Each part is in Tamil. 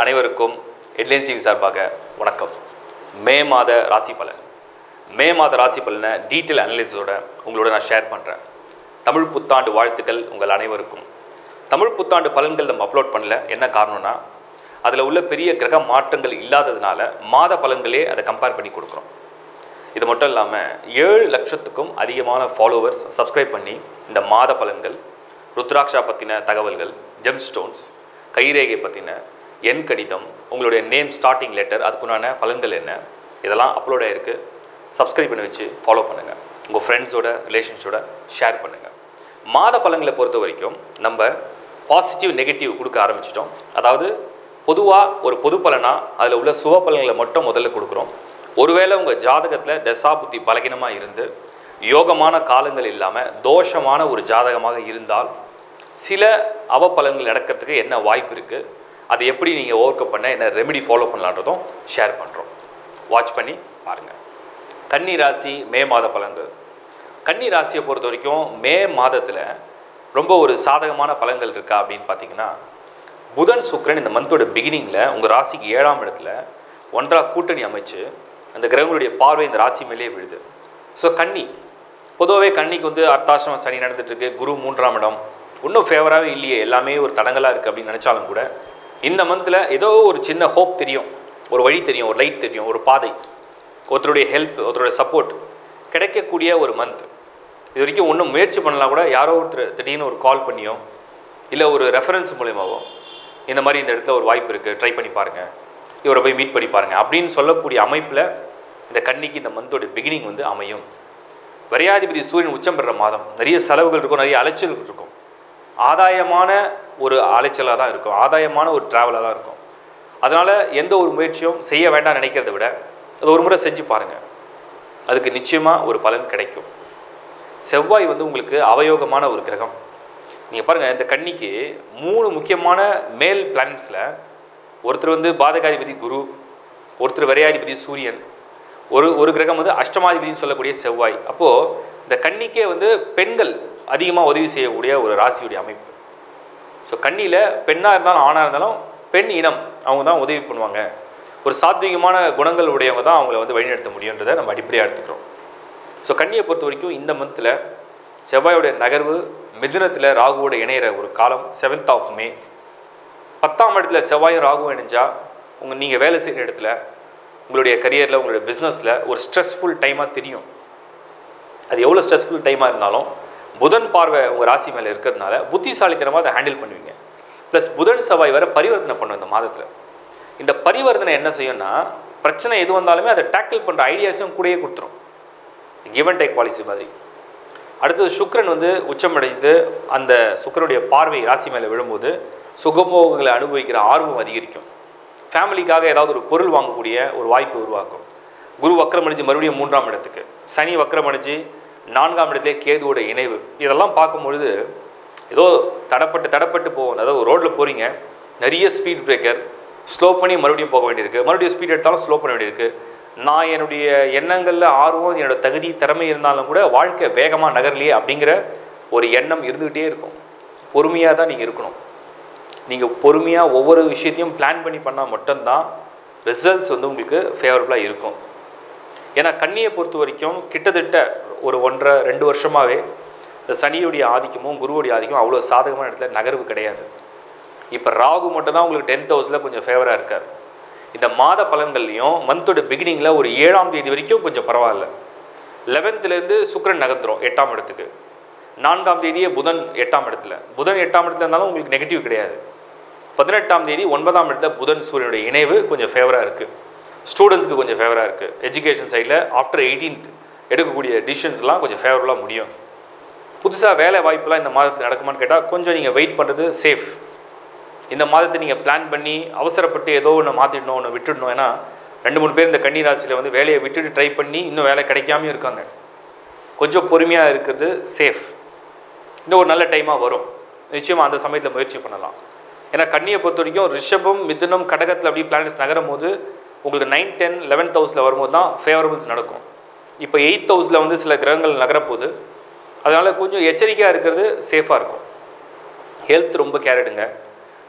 அனைவருக்கும் ஹெட்லைன்ஸ் டிவி சார்பாக வணக்கம் மே மாத ராசி பலன் மே மாத ராசி பலனை டீட்டெயில் அனலிஸோட உங்களோட நான் ஷேர் பண்ணுறேன் தமிழ் புத்தாண்டு வாழ்த்துக்கள் உங்கள் அனைவருக்கும் தமிழ் புத்தாண்டு பலன்கள் நம்ம அப்லோட் பண்ணல என்ன காரணம்னா அதில் உள்ள பெரிய கிரக மாற்றங்கள் இல்லாததுனால மாத பலன்களே அதை கம்பேர் பண்ணி கொடுக்குறோம் இது மட்டும் இல்லாமல் ஏழு லட்சத்துக்கும் அதிகமான ஃபாலோவர்ஸ் சப்ஸ்கிரைப் பண்ணி இந்த மாத பலன்கள் ருத்ராட்சா பற்றின தகவல்கள் ஜெம் ஸ்டோன்ஸ் கைரேகை பற்றின எண் கடிதம் உங்களுடைய நேம் ஸ்டார்டிங் லெட்டர் அதுக்குண்டான பலன்கள் என்ன இதெல்லாம் அப்லோட் ஆகிருக்கு சப்ஸ்கிரைப் பண்ணி வச்சு ஃபாலோ பண்ணுங்கள் உங்கள் ஃப்ரெண்ட்ஸோட ரிலேஷன்ஸோட ஷேர் பண்ணுங்கள் மாத பலன்களை பொறுத்த வரைக்கும் நம்ம பாசிட்டிவ் நெகட்டிவ் கொடுக்க ஆரம்பிச்சிட்டோம் அதாவது பொதுவாக ஒரு பொது பலனாக அதில் உள்ள சுப பலன்களை மட்டும் முதல்ல கொடுக்குறோம் ஒருவேளை உங்கள் ஜாதகத்தில் தசாபுத்தி பலகீனமாக இருந்து யோகமான காலங்கள் இல்லாமல் தோஷமான ஒரு ஜாதகமாக இருந்தால் சில அவப்பலன்கள் நடக்கிறதுக்கு என்ன வாய்ப்பு இருக்குது அதை எப்படி நீங்கள் ஓவர் கம் பண்ண என்ன ரெமெடி ஃபாலோ பண்ணலான்றதும் ஷேர் பண்ணுறோம் வாட்ச் பண்ணி பாருங்கள் கன்னி ராசி மே மாத பலன்கள் கன்னி ராசியை பொறுத்த வரைக்கும் மே மாதத்தில் ரொம்ப ஒரு சாதகமான பலன்கள் இருக்கா அப்படின்னு பார்த்தீங்கன்னா புதன் சுக்கிரன் இந்த மந்தோட பிகினிங்கில் உங்கள் ராசிக்கு ஏழாம் இடத்துல ஒன்றா கூட்டணி அமைச்சு அந்த கிரகங்களுடைய பார்வை இந்த ராசி மேலேயே விழுது ஸோ கன்னி பொதுவாகவே கன்னிக்கு வந்து அர்த்தாசிரம சனி நடந்துட்டுருக்கு குரு மூன்றாம் இடம் இன்னும் ஃபேவராகவே இல்லையே எல்லாமே ஒரு தடங்கலாக இருக்குது அப்படின்னு நினச்சாலும் கூட இந்த மந்தில் ஏதோ ஒரு சின்ன ஹோப் தெரியும் ஒரு வழி தெரியும் ஒரு லைட் தெரியும் ஒரு பாதை ஒருத்தருடைய ஹெல்ப் ஒருத்தருடைய சப்போர்ட் கிடைக்கக்கூடிய ஒரு மந்த் இது வரைக்கும் ஒன்றும் முயற்சி பண்ணலாம் கூட யாரோ ஒருத்தர் திடீர்னு ஒரு கால் பண்ணியோ இல்லை ஒரு ரெஃபரன்ஸ் மூலியமாவோ இந்த மாதிரி இந்த இடத்துல ஒரு வாய்ப்பு இருக்குது ட்ரை பண்ணி பாருங்கள் இவரை போய் மீட் பண்ணி பாருங்கள் அப்படின்னு சொல்லக்கூடிய அமைப்பில் இந்த கன்னிக்கு இந்த மந்தோட பிகினிங் வந்து அமையும் விரையாதிபதி சூரியன் உச்சம் பெற மாதம் நிறைய செலவுகள் இருக்கும் நிறைய அலைச்சல்கள் இருக்கும் ஆதாயமான ஒரு அலைச்சலாக தான் இருக்கும் ஆதாயமான ஒரு ட்ராவலாக தான் இருக்கும் அதனால் எந்த ஒரு முயற்சியும் செய்ய வேண்டாம் நினைக்கிறத விட அது ஒரு முறை செஞ்சு பாருங்கள் அதுக்கு நிச்சயமாக ஒரு பலன் கிடைக்கும் செவ்வாய் வந்து உங்களுக்கு அவயோகமான ஒரு கிரகம் நீங்கள் பாருங்கள் இந்த கன்னிக்கு மூணு முக்கியமான மேல் பிளானட்ஸில் ஒருத்தர் வந்து பாதகாதிபதி குரு ஒருத்தர் விரையாதிபதி சூரியன் ஒரு ஒரு கிரகம் வந்து அஷ்டமாதிபதினு சொல்லக்கூடிய செவ்வாய் அப்போது இந்த கன்னிக்கே வந்து பெண்கள் அதிகமாக உதவி செய்யக்கூடிய ஒரு ராசியுடைய அமைப்பு ஸோ கன்னியில் பெண்ணாக இருந்தாலும் ஆணாக இருந்தாலும் பெண் இனம் அவங்க தான் உதவி பண்ணுவாங்க ஒரு சாத்வீகமான குணங்கள் உடையவங்க தான் அவங்கள வந்து வழிநடத்த முடியுன்றதை நம்ம அடிப்படையாக எடுத்துக்கிறோம் ஸோ கன்னியை பொறுத்த வரைக்கும் இந்த மந்தில் செவ்வாயோட நகர்வு மிதுனத்தில் ராகுவோட இணையிற ஒரு காலம் செவன்த் ஆஃப் மே பத்தாம் இடத்துல செவ்வாயும் ராகுவும் இணைஞ்சா உங்கள் நீங்கள் வேலை செய்கிற இடத்துல உங்களுடைய கரியரில் உங்களுடைய பிஸ்னஸில் ஒரு ஸ்ட்ரெஸ்ஃபுல் டைமாக தெரியும் அது எவ்வளோ ஸ்ட்ரெஸ்ஃபுல் டைமாக இருந்தாலும் புதன் பார்வை உங்கள் ராசி மேலே இருக்கிறதுனால புத்திசாலித்தனமாக அதை ஹேண்டில் பண்ணுவீங்க ப்ளஸ் புதன் செவ்வாய் வர பரிவர்த்தனை பண்ணும் இந்த மாதத்தில் இந்த பரிவர்த்தனை என்ன செய்யும்னா பிரச்சனை எது வந்தாலுமே அதை டேக்கிள் பண்ணுற ஐடியாஸும் கூடயே கொடுத்துரும் கிவ் அண்ட் டேக் பாலிசி மாதிரி அடுத்தது சுக்ரன் வந்து உச்சமடைந்து அந்த சுக்கரனுடைய பார்வை ராசி மேலே விழும்போது சுகபோகங்களை அனுபவிக்கிற ஆர்வம் அதிகரிக்கும் ஃபேமிலிக்காக ஏதாவது ஒரு பொருள் வாங்கக்கூடிய ஒரு வாய்ப்பு உருவாக்கும் குரு வக்கரமணிஞ்சு மறுபடியும் மூன்றாம் இடத்துக்கு சனி வக்கரமணிஞ்சு நான்காம் இடத்துலேயே கேதுவோட இணைவு இதெல்லாம் பார்க்கும்பொழுது ஏதோ தடப்பட்டு தடப்பட்டு போகும் அதாவது ரோட்டில் போகிறீங்க நிறைய ஸ்பீட் பிரேக்கர் ஸ்லோ பண்ணி மறுபடியும் போக வேண்டியிருக்கு மறுபடியும் ஸ்பீட் எடுத்தாலும் ஸ்லோ பண்ண வேண்டியிருக்கு நான் என்னுடைய எண்ணங்களில் ஆர்வம் என்னோட தகுதி திறமை இருந்தாலும் கூட வாழ்க்கை வேகமாக நகரலையே அப்படிங்கிற ஒரு எண்ணம் இருந்துக்கிட்டே இருக்கும் பொறுமையாக தான் நீங்கள் இருக்கணும் நீங்கள் பொறுமையாக ஒவ்வொரு விஷயத்தையும் பிளான் பண்ணி பண்ணால் மட்டும்தான் ரிசல்ட்ஸ் வந்து உங்களுக்கு ஃபேவரபுளாக இருக்கும் ஏன்னா கண்ணியை பொறுத்த வரைக்கும் கிட்டத்தட்ட ஒரு ஒன்றரை ரெண்டு வருஷமாகவே இந்த சனியுடைய ஆதிக்கமும் குருவுடைய ஆதிக்கமும் அவ்வளோ சாதகமான இடத்துல நகர்வு கிடையாது இப்போ ராகு மட்டும் தான் உங்களுக்கு டென்த் ஹவுஸில் கொஞ்சம் ஃபேவராக இருக்கார் இந்த மாத பலன்கள்லையும் மந்தோட பிகினிங்கில் ஒரு ஏழாம் தேதி வரைக்கும் கொஞ்சம் பரவாயில்ல லெவன்த்துலேருந்து சுக்கரன் நகர்ந்துரும் எட்டாம் இடத்துக்கு நான்காம் தேதியே புதன் எட்டாம் இடத்துல புதன் எட்டாம் இடத்துல இருந்தாலும் உங்களுக்கு நெகட்டிவ் கிடையாது பதினெட்டாம் தேதி ஒன்பதாம் இடத்துல புதன் சூரியனுடைய இணைவு கொஞ்சம் ஃபேவராக இருக்குது ஸ்டூடெண்ட்ஸ்க்கு கொஞ்சம் ஃபேவராக இருக்குது எஜுகேஷன் சைடில் ஆஃப்டர் எயிட்டீன்த் எடுக்கக்கூடிய டிசிஷன்ஸ்லாம் கொஞ்சம் ஃபேவரபுளாக முடியும் புதுசாக வேலை வாய்ப்புலாம் இந்த மாதத்தில் நடக்குமான்னு கேட்டால் கொஞ்சம் நீங்கள் வெயிட் பண்ணுறது சேஃப் இந்த மாதத்தை நீங்கள் பிளான் பண்ணி அவசரப்பட்டு ஏதோ ஒன்று மாற்றிடணும் ஒன்று விட்டுடணும் ஏன்னா ரெண்டு மூணு பேர் இந்த கன்னி ராசியில் வந்து வேலையை விட்டுட்டு ட்ரை பண்ணி இன்னும் வேலை கிடைக்காம இருக்காங்க கொஞ்சம் பொறுமையாக இருக்கிறது சேஃப் இன்னும் ஒரு நல்ல டைமாக வரும் நிச்சயமாக அந்த சமயத்தில் முயற்சி பண்ணலாம் ஏன்னா கன்னியை பொறுத்த வரைக்கும் ரிஷபம் மிதுனம் கடகத்தில் அப்படி பிளானட்ஸ் நகரும் போது உங்களுக்கு நைன் டென் லெவன்த் ஹவுஸில் வரும்போது தான் ஃபேவரபிள்ஸ் நடக்கும் இப்போ எயித் ஹவுஸில் வந்து சில கிரகங்கள் நகரப்போகுது அதனால் கொஞ்சம் எச்சரிக்கையாக இருக்கிறது சேஃபாக இருக்கும் ஹெல்த் ரொம்ப கேர் எடுங்க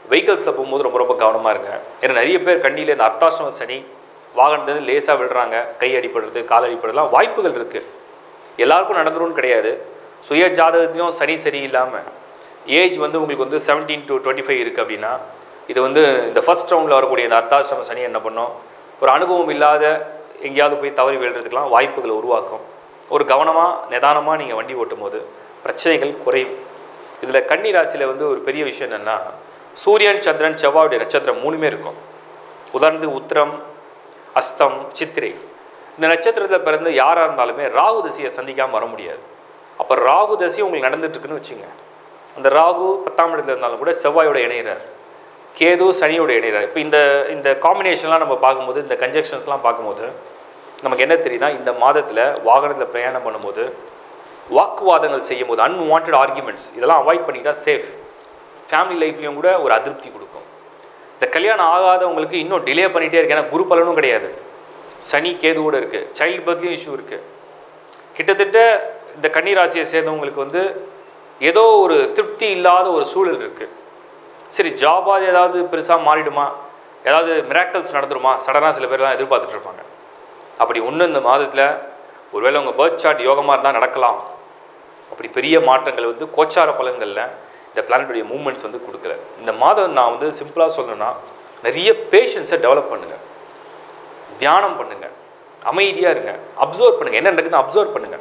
வெஹிக்கல்ஸில் போகும்போது ரொம்ப ரொம்ப கவனமாக இருங்க ஏன்னா நிறைய பேர் கண்ணியில் இந்த அர்த்தாசிரம சனி வாகனத்துலேருந்து லேசாக விழுறாங்க கை அடிப்படுறது கால் அடிப்படுறதுலாம் வாய்ப்புகள் இருக்குது எல்லாருக்கும் நடந்துரும்னு கிடையாது சுய ஜாதகத்தையும் சனி சரி இல்லாமல் ஏஜ் வந்து உங்களுக்கு வந்து செவன்டீன் டு டுவெண்ட்டி ஃபைவ் இருக்குது அப்படின்னா இது வந்து இந்த ஃபர்ஸ்ட் ரவுண்டில் வரக்கூடிய இந்த அர்த்தாசிரம சனி என்ன பண்ணும் ஒரு அனுபவம் இல்லாத எங்கேயாவது போய் தவறி விழுறதுக்கெலாம் வாய்ப்புகளை உருவாக்கும் ஒரு கவனமாக நிதானமாக நீங்கள் வண்டி ஓட்டும் போது பிரச்சனைகள் குறையும் இதில் கன்னி ராசியில் வந்து ஒரு பெரிய விஷயம் என்னென்னா சூரியன் சந்திரன் செவ்வாயுடைய நட்சத்திரம் மூணுமே இருக்கும் உதாரணத்துக்கு உத்திரம் அஸ்தம் சித்திரை இந்த நட்சத்திரத்தில் பிறந்து யாராக இருந்தாலுமே ராகு தசையை சந்திக்காமல் வர முடியாது அப்போ ராகு தசை உங்களுக்கு நடந்துட்டு இருக்குன்னு வச்சுங்க அந்த ராகு பத்தாம் இடத்துல இருந்தாலும் கூட செவ்வாயோட இணைகிறார் கேது சனியோட இணைகிறார் இப்போ இந்த இந்த காம்பினேஷன்லாம் நம்ம பார்க்கும்போது இந்த கன்ஜெக்ஷன்ஸ்லாம் பார்க்கும்போது நமக்கு என்ன தெரியுதா இந்த மாதத்தில் வாகனத்தில் பிரயாணம் பண்ணும்போது வாக்குவாதங்கள் செய்யும் போது அன்வான்ட் ஆர்குமெண்ட்ஸ் இதெல்லாம் அவாய்ட் பண்ணிட்டா சேஃப் ஃபேமிலி லைஃப்லேயும் கூட ஒரு அதிருப்தி கொடுக்கும் இந்த கல்யாணம் ஆகாதவங்களுக்கு இன்னும் டிலே பண்ணிகிட்டே இருக்கு ஏன்னா குரு பலனும் கிடையாது சனி கேதுவோடு இருக்குது சைல்டு பர்த்லேயும் இஷ்யூ இருக்குது கிட்டத்தட்ட இந்த கன்னி ராசியை சேர்ந்தவங்களுக்கு வந்து ஏதோ ஒரு திருப்தி இல்லாத ஒரு சூழல் இருக்குது சரி ஜாபாவது ஏதாவது பெருசாக மாறிடுமா ஏதாவது மிராக்கல்ஸ் நடந்துருமா சடனாக சில பேர்லாம் எதிர்பார்த்துட்டு இருப்பாங்க அப்படி ஒன்று இந்த மாதத்தில் ஒருவேளை உங்கள் பர்த் சார்ட் யோகமாக இருந்தால் நடக்கலாம் அப்படி பெரிய மாற்றங்கள் வந்து கோச்சார பலன்களில் இந்த பிளானட்டுடைய மூமெண்ட்ஸ் வந்து கொடுக்கல இந்த மாதம் நான் வந்து சிம்பிளாக சொல்லணும்னா நிறைய பேஷன்ஸை டெவலப் பண்ணுங்கள் தியானம் பண்ணுங்கள் அமைதியாக இருங்க அப்சர்வ் பண்ணுங்கள் என்ன நடக்குதுன்னு அப்சர்வ் பண்ணுங்கள்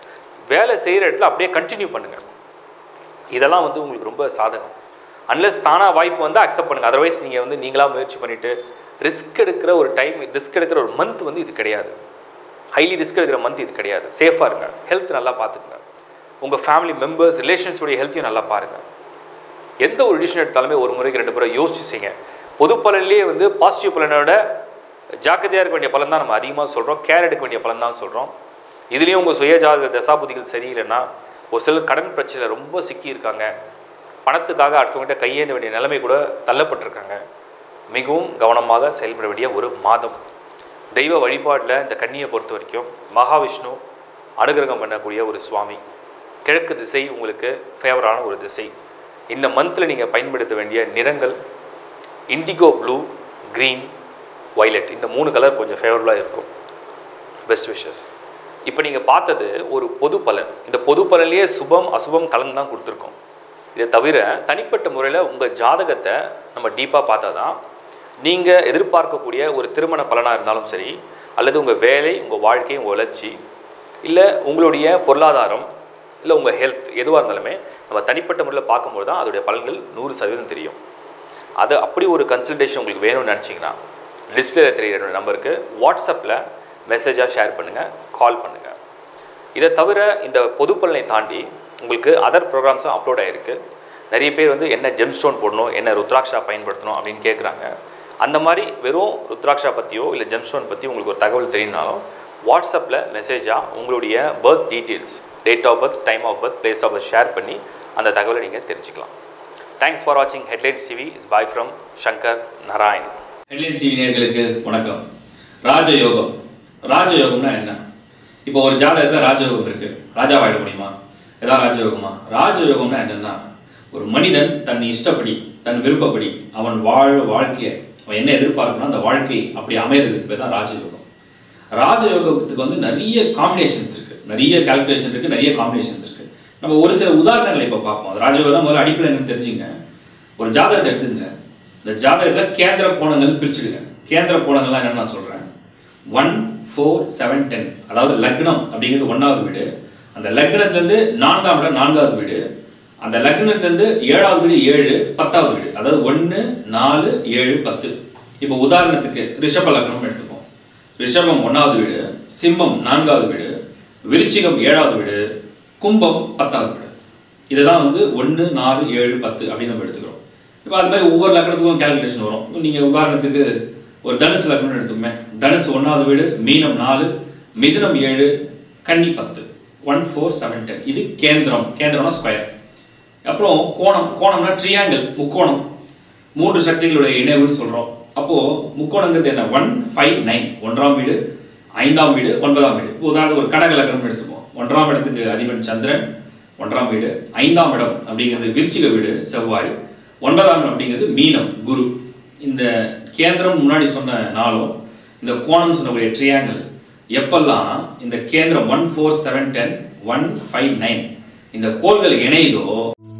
வேலை செய்கிற இடத்துல அப்படியே கண்டினியூ பண்ணுங்கள் இதெல்லாம் வந்து உங்களுக்கு ரொம்ப சாதகம் அன்லஸ் தானாக வாய்ப்பு வந்து அக்செப்ட் பண்ணுங்கள் அதர்வைஸ் நீங்கள் வந்து நீங்களாக முயற்சி பண்ணிவிட்டு ரிஸ்க் எடுக்கிற ஒரு டைம் ரிஸ்க் எடுக்கிற ஒரு மந்த் வந்து இது கிடையாது ஹைலி ரிஸ்க் எடுக்கிற மந்த் இது கிடையாது சேஃபாக இருங்க ஹெல்த் நல்லா பார்த்துக்குங்க உங்கள் ஃபேமிலி மெம்பர்ஸ் ரிலேஷன்ஸுடைய ஹெல்த்தையும் நல்லா பாருங்கள் எந்த ஒரு டிசிஷன் எடுத்தாலுமே ஒரு முறைக்கு ரெண்டு முறை யோசிச்சு செய்யுங்க பொது பலன்லேயே வந்து பாசிட்டிவ் பலனோட ஜாக்கிரதையாக இருக்க வேண்டிய பலன் தான் நம்ம அதிகமாக சொல்கிறோம் கேர் எடுக்க வேண்டிய பலன் தான் சொல்கிறோம் இதுலேயும் உங்கள் சுயஜாதக தசாபுதிகள் சரியில்லைன்னா ஒரு சிலர் கடன் பிரச்சனையில் ரொம்ப சிக்கியிருக்காங்க பணத்துக்காக அடுத்தவங்ககிட்ட கையேந்த வேண்டிய நிலைமை கூட தள்ளப்பட்டிருக்காங்க மிகவும் கவனமாக செயல்பட வேண்டிய ஒரு மாதம் தெய்வ வழிபாட்டில் இந்த கன்னியை பொறுத்த வரைக்கும் மகாவிஷ்ணு அனுகிரகம் பண்ணக்கூடிய ஒரு சுவாமி கிழக்கு திசை உங்களுக்கு ஃபேவரான ஒரு திசை இந்த மந்தில் நீங்கள் பயன்படுத்த வேண்டிய நிறங்கள் இண்டிகோ ப்ளூ க்ரீன் வைலட் இந்த மூணு கலர் கொஞ்சம் ஃபேவரபுளாக இருக்கும் பெஸ்ட் விஷஸ் இப்போ நீங்கள் பார்த்தது ஒரு பொது பலன் இந்த பொது பலன்லேயே சுபம் அசுபம் கலந்து தான் கொடுத்துருக்கோம் இதை தவிர தனிப்பட்ட முறையில் உங்கள் ஜாதகத்தை நம்ம டீப்பாக பார்த்தா தான் நீங்கள் எதிர்பார்க்கக்கூடிய ஒரு திருமண பலனாக இருந்தாலும் சரி அல்லது உங்கள் வேலை உங்கள் வாழ்க்கை உங்கள் வளர்ச்சி இல்லை உங்களுடைய பொருளாதாரம் இல்லை உங்கள் ஹெல்த் எதுவாக இருந்தாலுமே நம்ம தனிப்பட்ட முறையில் பார்க்கும்போது தான் அதோடைய பலன்கள் நூறு சதவீதம் தெரியும் அது அப்படி ஒரு கன்சல்டேஷன் உங்களுக்கு வேணும்னு நினச்சிங்கன்னா டிஸ்பிளேல தெரிகிற என்னோட நம்பருக்கு வாட்ஸ்அப்பில் மெசேஜாக ஷேர் பண்ணுங்கள் கால் பண்ணுங்கள் இதை தவிர இந்த பொது பலனை தாண்டி உங்களுக்கு அதர் ப்ரோக்ராம்ஸும் அப்லோட் ஆகிருக்கு நிறைய பேர் வந்து என்ன ஜெம்ஸ்டோன் போடணும் என்ன ருத்ராட்சா பயன்படுத்தணும் அப்படின்னு கேட்குறாங்க அந்த மாதிரி வெறும் ருத்ராட்சா பற்றியோ இல்லை ஜெம்ஸ்டோன் பற்றி உங்களுக்கு ஒரு தகவல் தெரியுனாலும் வாட்ஸ்அப்பில் மெசேஜாக உங்களுடைய birth details date of birth time of birth place of birth share பண்ணி அந்த தகவலை நீங்கள் தெரிஞ்சுக்கலாம் தேங்க்ஸ் ஃபார் வாட்சிங் headlines TV is bye from Shankar Narayan headlines TV நேயர்களுக்கு வணக்கம் ராஜயோகம் ராஜயோகம்னா என்ன இப்போ ஒரு ஜாதகத்தில் ராஜயோகம் இருக்கு ராஜாவாயிட முடியுமா ஏதாவது ராஜயோகமா ராஜயோகம்னா என்னன்னா ஒரு மனிதன் தன் இஷ்டப்படி தன் விருப்பப்படி அவன் வாழ வாழ்க்கையை அவன் என்ன எதிர்பார்க்கணும் அந்த வாழ்க்கை அப்படி அமைகிறதுக்கு பேர் தான் ராஜயோகம் ராஜயோகத்துக்கு வந்து நிறைய காம்பினேஷன்ஸ் இருக்கு நிறைய கால்குலேஷன் இருக்கு நிறைய காம்பினேஷன்ஸ் இருக்கு நம்ம ஒரு சில உதாரணங்களை இப்போ பார்ப்போம் அது ராஜயோகம் தான் முதல்ல அடிப்பில் எனக்கு தெரிஞ்சுங்க ஒரு ஜாதகத்தை எடுத்துங்க இந்த ஜாதகத்தில் கேந்திர கோணங்கள் பிரிச்சுடுங்க கேந்திர கோணங்கள்லாம் என்னன்னு நான் சொல்கிறேன் ஒன் ஃபோர் செவன் டென் அதாவது லக்னம் அப்படிங்கிறது ஒன்றாவது வீடு அந்த லக்னத்துலேருந்து நான்காம் இடம் நான்காவது வீடு அந்த லக்னத்துலேருந்து ஏழாவது வீடு ஏழு பத்தாவது வீடு அதாவது ஒன்று நாலு ஏழு பத்து இப்போ உதாரணத்துக்கு ரிஷப லக்னம் எடுத்துப்போம் ரிஷபம் ஒன்றாவது வீடு சிம்மம் நான்காவது வீடு விருச்சிகம் ஏழாவது வீடு கும்பம் பத்தாவது வீடு இதுதான் வந்து ஒன்று நாலு ஏழு பத்து அப்படின்னு நம்ம எடுத்துக்கிறோம் இப்போ அது மாதிரி ஒவ்வொரு லக்னத்துக்கும் கேல்குலேஷன் வரும் நீங்கள் உதாரணத்துக்கு ஒரு தனுசு லக்னம்னு எடுத்துக்கோமே தனுசு ஒன்றாவது வீடு மீனம் நாலு மிதுனம் ஏழு கன்னி பத்து ஒன் ஃபோர் செவன் டென் இது கேந்திரம் கேந்திரம்னா ஸ்கொயர் அப்புறம் கோணம் கோணம்னா ட்ரியாங்கிள் முக்கோணம் மூன்று சக்திகளுடைய இணைவுன்னு சொல்கிறோம் அப்போது முக்கோணங்கிறது என்ன ஒன் ஃபைவ் நைன் ஒன்றாம் வீடு ஐந்தாம் வீடு ஒன்பதாம் வீடு உதாரணத்துக்கு ஒரு கடக லக்னம்னு எடுத்துப்போம் ஒன்றாம் இடத்துக்கு அதிபன் சந்திரன் ஒன்றாம் வீடு ஐந்தாம் இடம் அப்படிங்கிறது விருச்சிக வீடு செவ்வாய் ஒன்பதாம் இடம் அப்படிங்கிறது மீனம் குரு இந்த கேந்திரம் முன்னாடி சொன்ன நாளும் இந்த கோணம் சொன்னக்கூடிய ட்ரியாங்கிள் எப்பெல்லாம் இந்த கேந்திரம் one four seven ten one five nine இந்த கோள்கள் இணையுதோ